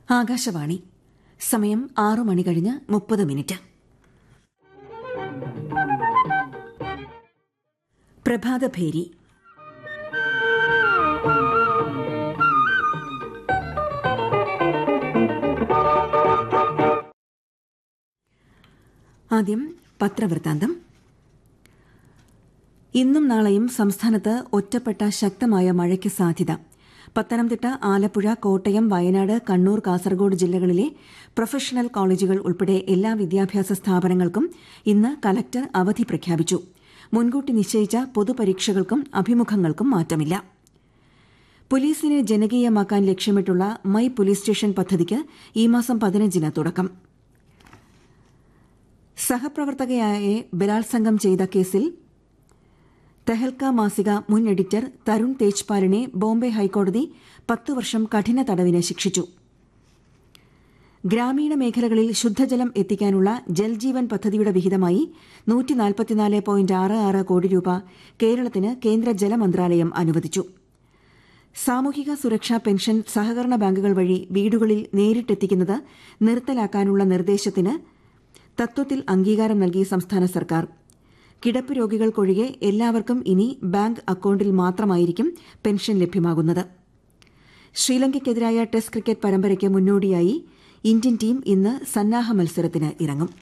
ആകാശവാണി സമയം ആറു മണി കഴിഞ്ഞ് മുപ്പത് മിനിറ്റ് പ്രഭാതഭേരി ആദ്യം പത്രവൃത്താന്തം ഇന്നും നാളെയും സംസ്ഥാനത്ത് ഒറ്റപ്പെട്ട ശക്തമായ മഴയ്ക്ക് സാധ്യത പത്തനംതിട്ട ആലപ്പുഴ കോട്ടയം വയനാട് കണ്ണൂർ കാസർഗോഡ് ജില്ലകളിലെ പ്രൊഫഷണൽ കോളേജുകൾ ഉൾപ്പെടെ എല്ലാ വിദ്യാഭ്യാസ സ്ഥാപനങ്ങൾക്കും ഇന്ന് കലക്ടർ അവധി പ്രഖ്യാപിച്ചു മുൻകൂട്ടി നിശ്ചയിച്ച പൊതുപരീക്ഷകൾക്കും അഭിമുഖങ്ങൾക്കും മാറ്റമില്ല പോലീസിനെ ജനകീയമാക്കാൻ ലക്ഷ്യമിട്ടുള്ള മൈ പോലീസ് സ്റ്റേഷൻ പദ്ധതിക്ക് ഈ മാസം പതിനഞ്ചിന് തുടക്കം സഹപ്രവർത്തകയായ ബലാത്സംഗം ചെയ്ത കേസിൽ തെഹൽക്ക മാസിക മുൻ എഡിറ്റർ തരുൺ തേജ്പാലിനെ ബോംബെ ഹൈക്കോടതി പത്ത് വർഷം കഠിന തടവിന് ശിക്ഷിച്ചു ഗ്രാമീണ മേഖലകളിൽ ശുദ്ധജലം എത്തിക്കാനുള്ള ജൽജീവൻ പദ്ധതിയുടെ വിഹിതമായി കോടി രൂപ കേരളത്തിന് കേന്ദ്ര ജലമന്ത്രാലയം അനുവദിച്ചു സാമൂഹിക സുരക്ഷാ പെൻഷൻ സഹകരണ ബാങ്കുകൾ വഴി വീടുകളിൽ നേരിട്ടെത്തിക്കുന്നത് നിർത്തലാക്കാനുള്ള നിർദ്ദേശത്തിന് തത്വത്തിൽ അംഗീകാരം നൽകി സംസ്ഥാന സർക്കാർ കിടപ്പ് രോഗികൾക്കൊഴികെ എല്ലാവർക്കും ഇനി ബാങ്ക് അക്കൌണ്ടിൽ മാത്രമായിരിക്കും പെൻഷൻ ലഭ്യമാകുന്നത് ശ്രീലങ്കയ്ക്കെതിരായ ടെസ്റ്റ് ക്രിക്കറ്റ് പരമ്പരയ്ക്ക് മുന്നോടിയായി ഇന്ത്യൻ ടീം ഇന്ന് സന്നാഹ മത്സരത്തിന് ഇറങ്ങും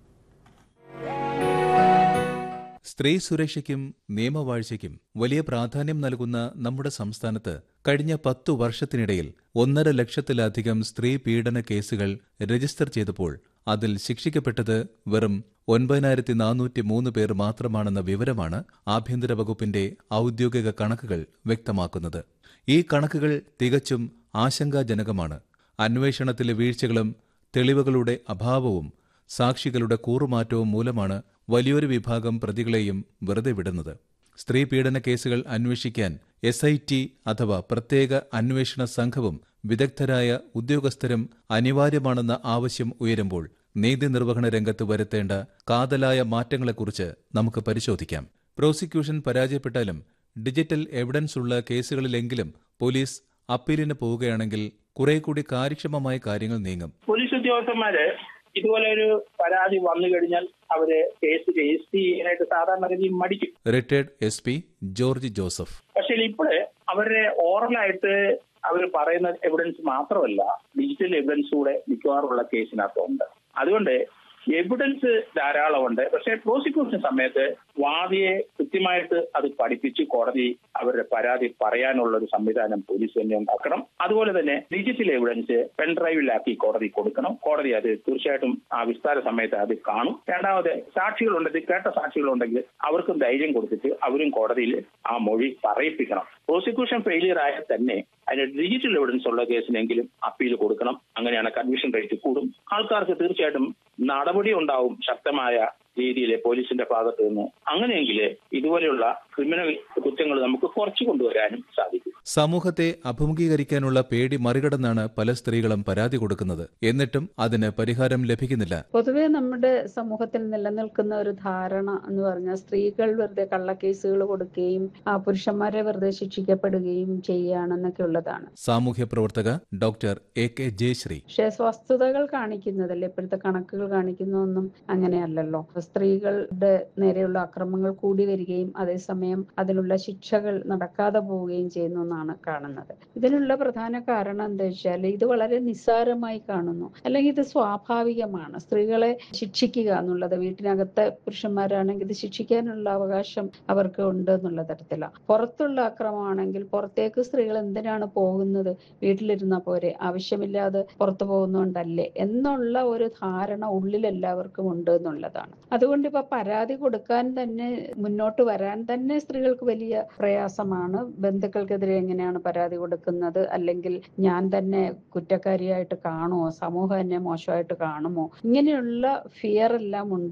സ്ത്രീ സുരക്ഷയ്ക്കും നിയമവാഴ്ചയ്ക്കും വലിയ പ്രാധാന്യം നൽകുന്ന നമ്മുടെ സംസ്ഥാനത്ത് കഴിഞ്ഞ പത്തു വർഷത്തിനിടയിൽ ഒന്നര ലക്ഷത്തിലധികം സ്ത്രീ പീഡന കേസുകൾ രജിസ്റ്റർ ചെയ്തപ്പോൾ അതിൽ ശിക്ഷിക്കപ്പെട്ടത് വെറും ഒൻപതിനായിരത്തി നാനൂറ്റി മൂന്ന് പേർ മാത്രമാണെന്ന വിവരമാണ് ആഭ്യന്തര വകുപ്പിന്റെ ഔദ്യോഗിക കണക്കുകൾ വ്യക്തമാക്കുന്നത് ഈ കണക്കുകൾ തികച്ചും ആശങ്കാജനകമാണ് അന്വേഷണത്തിലെ വീഴ്ചകളും തെളിവുകളുടെ അഭാവവും സാക്ഷികളുടെ കൂറുമാറ്റവും മൂലമാണ് വലിയൊരു വിഭാഗം പ്രതികളെയും വെറുതെ വിടുന്നത് സ്ത്രീ പീഡന കേസുകൾ അന്വേഷിക്കാൻ എസ് ഐ ടി അഥവാ പ്രത്യേക അന്വേഷണ സംഘവും വിദഗ്ധരായ ഉദ്യോഗസ്ഥരും അനിവാര്യമാണെന്ന ആവശ്യം ഉയരുമ്പോൾ നീതി നിർവഹണ രംഗത്ത് വരുത്തേണ്ട കാതലായ മാറ്റങ്ങളെക്കുറിച്ച് നമുക്ക് പരിശോധിക്കാം പ്രോസിക്യൂഷൻ പരാജയപ്പെട്ടാലും ഡിജിറ്റൽ എവിഡൻസ് ഉള്ള കേസുകളിലെങ്കിലും പോലീസ് അപ്പീലിന് പോവുകയാണെങ്കിൽ കുറെ കൂടി കാര്യക്ഷമമായ കാര്യങ്ങൾ നീങ്ങും പോലീസ് ഉദ്യോഗസ്ഥന്മാര് ഇതുപോലെ ഒരു പരാതി വന്നു കഴിഞ്ഞാൽ അവര് കേസ് രജിസ്റ്റർ ചെയ്യാനായിട്ട് സാധാരണഗതി മടിക്കും retired S P George Joseph പക്ഷേ ഇപ്പോഴ് അവരുടെ ഓറലായിട്ട് അവർ പറയുന്ന എവിഡൻസ് മാത്രമല്ല ഡിജിറ്റൽ എവിഡൻസ് കൂടെ മിക്കവാറുള്ള കേസിനകത്തുണ്ട് അതുകൊണ്ട് എവിഡൻസ് ധാരാളമുണ്ട് പക്ഷേ പ്രോസിക്യൂഷൻ സമയത്ത് വാദിയെ കൃത്യമായിട്ട് അത് പഠിപ്പിച്ച് കോടതി അവരുടെ പരാതി പറയാനുള്ള ഒരു സംവിധാനം പോലീസ് തന്നെ ഉണ്ടാക്കണം അതുപോലെ തന്നെ ഡിജിറ്റൽ എവിഡൻസ് പെൻഡ്രൈവിലാക്കി കോടതി കൊടുക്കണം കോടതി അത് തീർച്ചയായിട്ടും ആ വിസ്താര സമയത്ത് അത് കാണും രണ്ടാമത് സാക്ഷികളുണ്ടെങ്കിൽ കേട്ട സാക്ഷികളുണ്ടെങ്കിൽ അവർക്കും ധൈര്യം കൊടുത്തിട്ട് അവരും കോടതിയിൽ ആ മൊഴി പറയിപ്പിക്കണം പ്രോസിക്യൂഷൻ ഫെയിലിയർ ആയാൽ തന്നെ അതിന് ഡിജിറ്റൽ എവിഡൻസ് ഉള്ള കേസിനെങ്കിലും അപ്പീൽ കൊടുക്കണം അങ്ങനെയാണ് കൺവിഷൻ റേറ്റ് കൂടും ആൾക്കാർക്ക് തീർച്ചയായിട്ടും നടപടി ഉണ്ടാവും ശക്തമായ രീതിയിൽ പോലീസിന്റെ ഭാഗത്ത് നിന്ന് അങ്ങനെയെങ്കിൽ ഇതുപോലെയുള്ള ക്രിമിനൽ കുറ്റങ്ങൾ നമുക്ക് കുറച്ചു കൊണ്ടുവരാനും സാധിക്കും സമൂഹത്തെ അഭിമുഖീകരിക്കാനുള്ള പേടി മറികടന്നാണ് പല സ്ത്രീകളും പരാതി കൊടുക്കുന്നത് എന്നിട്ടും അതിന് പരിഹാരം ലഭിക്കുന്നില്ല പൊതുവെ നമ്മുടെ സമൂഹത്തിൽ നിലനിൽക്കുന്ന ഒരു ധാരണ എന്ന് പറഞ്ഞാൽ സ്ത്രീകൾ വെറുതെ കള്ളക്കേസുകൾ കൊടുക്കുകയും ആ പുരുഷന്മാരെ വെറുതെ ശിക്ഷിക്കപ്പെടുകയും ചെയ്യുകയാണെന്നൊക്കെ ഉള്ളതാണ് സാമൂഹ്യ പ്രവർത്തക ഡോക്ടർ എ കെ ജയശ്രീ പക്ഷേ വസ്തുതകൾ കാണിക്കുന്നതല്ലേ ഇപ്പോഴത്തെ കണക്കുകൾ കാണിക്കുന്നതൊന്നും അങ്ങനെയല്ലല്ലോ സ്ത്രീകളുടെ നേരെയുള്ള അക്രമങ്ങൾ കൂടി വരികയും അതേസമയം അതിനുള്ള ശിക്ഷകൾ നടക്കാതെ പോവുകയും ചെയ്യുന്നു എന്നാണ് കാണുന്നത് ഇതിനുള്ള പ്രധാന കാരണം എന്താ വെച്ചാൽ ഇത് വളരെ നിസ്സാരമായി കാണുന്നു അല്ലെങ്കിൽ ഇത് സ്വാഭാവികമാണ് സ്ത്രീകളെ ശിക്ഷിക്കുക എന്നുള്ളത് വീട്ടിനകത്തെ പുരുഷന്മാരാണെങ്കിൽ ഇത് ശിക്ഷിക്കാനുള്ള അവകാശം അവർക്ക് ഉണ്ട് എന്നുള്ള തരത്തിലാണ് പുറത്തുള്ള അക്രമമാണെങ്കിൽ പുറത്തേക്ക് സ്ത്രീകൾ എന്തിനാണ് പോകുന്നത് വീട്ടിലിരുന്ന പോരെ ആവശ്യമില്ലാതെ പുറത്തു പോകുന്നോണ്ടല്ലേ എന്നുള്ള ഒരു ധാരണ ഉള്ളിൽ എല്ലാവർക്കും ഉണ്ട് എന്നുള്ളതാണ് അതുകൊണ്ട് ഇപ്പൊ പരാതി കൊടുക്കാൻ തന്നെ മുന്നോട്ട് വരാൻ തന്നെ സ്ത്രീകൾക്ക് വലിയ പ്രയാസമാണ് ബന്ധുക്കൾക്കെതിരെ എങ്ങനെയാണ് പരാതി കൊടുക്കുന്നത് അല്ലെങ്കിൽ ഞാൻ തന്നെ കുറ്റക്കാരിയായിട്ട് കാണുമോ സമൂഹം എന്നെ മോശമായിട്ട് കാണുമോ ഇങ്ങനെയുള്ള ഫിയർ എല്ലാം ഉണ്ട്